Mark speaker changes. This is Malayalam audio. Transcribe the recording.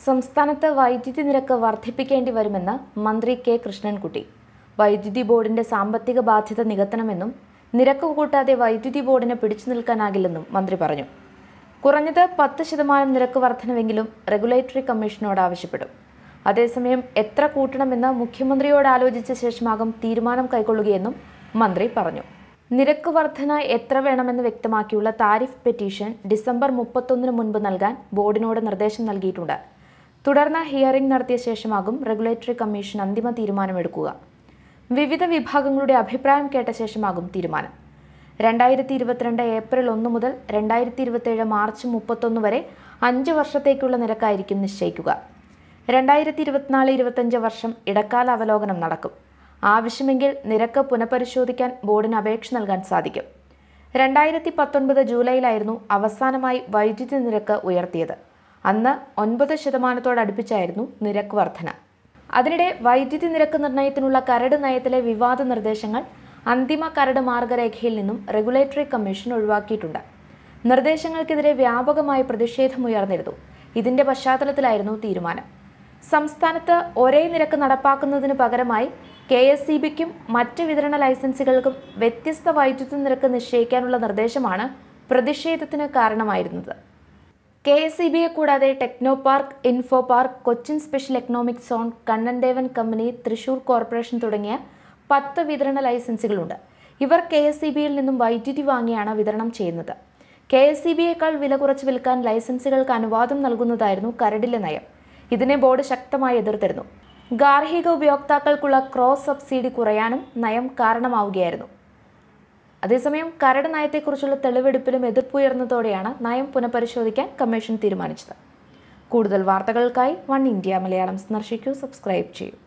Speaker 1: സംസ്ഥാനത്ത് വൈദ്യുതി നിരക്ക് വർദ്ധിപ്പിക്കേണ്ടി വരുമെന്ന് മന്ത്രി കെ കൃഷ്ണൻകുട്ടി വൈദ്യുതി ബോർഡിന്റെ സാമ്പത്തിക ബാധ്യത നികത്തണമെന്നും നിരക്ക് കൂട്ടാതെ വൈദ്യുതി ബോർഡിന് പിടിച്ചു നിൽക്കാനാകില്ലെന്നും മന്ത്രി പറഞ്ഞു കുറഞ്ഞത് പത്ത് ശതമാനം നിരക്ക് വർധനവെങ്കിലും റെഗുലേറ്ററി കമ്മീഷനോട് ആവശ്യപ്പെടും അതേസമയം എത്ര കൂട്ടണമെന്ന് മുഖ്യമന്ത്രിയോട് ആലോചിച്ച ശേഷമാകും തീരുമാനം കൈക്കൊള്ളുകയെന്നും മന്ത്രി പറഞ്ഞു നിരക്ക് വർധന എത്ര വേണമെന്ന് വ്യക്തമാക്കിയുള്ള താരിഫ് പെറ്റീഷൻ ഡിസംബർ മുപ്പത്തൊന്നിന് മുൻപ് നൽകാൻ ബോർഡിനോട് നിർദ്ദേശം നൽകിയിട്ടുണ്ട് തുടർന്ന് ഹിയറിംഗ് നടത്തിയ ശേഷമാകും റെഗുലേറ്ററി കമ്മീഷൻ അന്തിമ തീരുമാനമെടുക്കുക വിവിധ വിഭാഗങ്ങളുടെ അഭിപ്രായം കേട്ട ശേഷമാകും തീരുമാനം രണ്ടായിരത്തി ഇരുപത്തിരണ്ട് ഏപ്രിൽ ഒന്ന് മുതൽ രണ്ടായിരത്തി ഇരുപത്തേഴ് മാർച്ച് മുപ്പത്തൊന്ന് വരെ അഞ്ച് വർഷത്തേക്കുള്ള നിരക്കായിരിക്കും നിശ്ചയിക്കുക രണ്ടായിരത്തി ഇരുപത്തിനാല് ഇരുപത്തഞ്ച് വർഷം ഇടക്കാല അവലോകനം നടക്കും ആവശ്യമെങ്കിൽ നിരക്ക് പുനഃപരിശോധിക്കാൻ ബോർഡിന് അപേക്ഷ നൽകാൻ സാധിക്കും രണ്ടായിരത്തി പത്തൊൻപത് ജൂലൈയിലായിരുന്നു അവസാനമായി വൈദ്യുതി നിരക്ക് ഉയർത്തിയത് അന്ന് ഒൻപത് ശതമാനത്തോടടുപ്പിച്ചായിരുന്നു നിരക്ക് വർധന അതിനിടെ വൈദ്യുതി നിരക്ക് നിർണ്ണയത്തിനുള്ള കരട് നയത്തിലെ വിവാദ നിർദ്ദേശങ്ങൾ അന്തിമ കരട് മാർഗരേഖയിൽ നിന്നും റെഗുലേറ്ററി കമ്മീഷൻ ഒഴിവാക്കിയിട്ടുണ്ട് നിർദ്ദേശങ്ങൾക്കെതിരെ വ്യാപകമായ പ്രതിഷേധമുയർന്നിരുന്നു ഇതിന്റെ പശ്ചാത്തലത്തിലായിരുന്നു തീരുമാനം സംസ്ഥാനത്ത് ഒരേ നിരക്ക് നടപ്പാക്കുന്നതിന് പകരമായി കെ എസ് സി ബിക്കും മറ്റ് വിതരണ ലൈസൻസുകൾക്കും വ്യത്യസ്ത വൈദ്യുതി നിരക്ക് നിശ്ചയിക്കാനുള്ള നിർദ്ദേശമാണ് പ്രതിഷേധത്തിന് കാരണമായിരുന്നത് കെ എസ് സി ബിയെ കൂടാതെ Technopark Infopark Cochin special economic zone Kannan Devan company Thrissur corporation തുടങ്ങിയ പത്ത് വിതരണ ലൈസൻസുകളുണ്ട് ഇവർ കെ എസ് സി ബിയിൽ നിന്നും വൈദ്യുതി വാങ്ങിയാണ് വിതരണം ചെയ്യുന്നത് കെ എസ് സി ബിയേക്കാൾ വില കുറച്ച് വിൽക്കാൻ ലൈസൻസുകൾക്ക് അനുവാദം നൽകുന്നതായിരുന്നു കരടിലെ നയം ഇതിനെ ബോർഡ് ശക്തമായി എതിർത്തിരുന്നു ഗാർഹിക ഉപയോക്താക്കൾക്കുള്ള ക്രോസ് സബ്സിഡി കുറയാനും നയം കാരണമാവുകയായിരുന്നു അതേസമയം കരട് നയത്തെക്കുറിച്ചുള്ള തെളിവെടുപ്പിലും എതിർപ്പുയർന്നതോടെയാണ് നയം പുനഃപരിശോധിക്കാൻ കമ്മീഷൻ തീരുമാനിച്ചത് കൂടുതൽ വാർത്തകൾക്കായി വൺ ഇന്ത്യ മലയാളം സന്ദർശിക്കൂ സബ്സ്ക്രൈബ് ചെയ്യൂ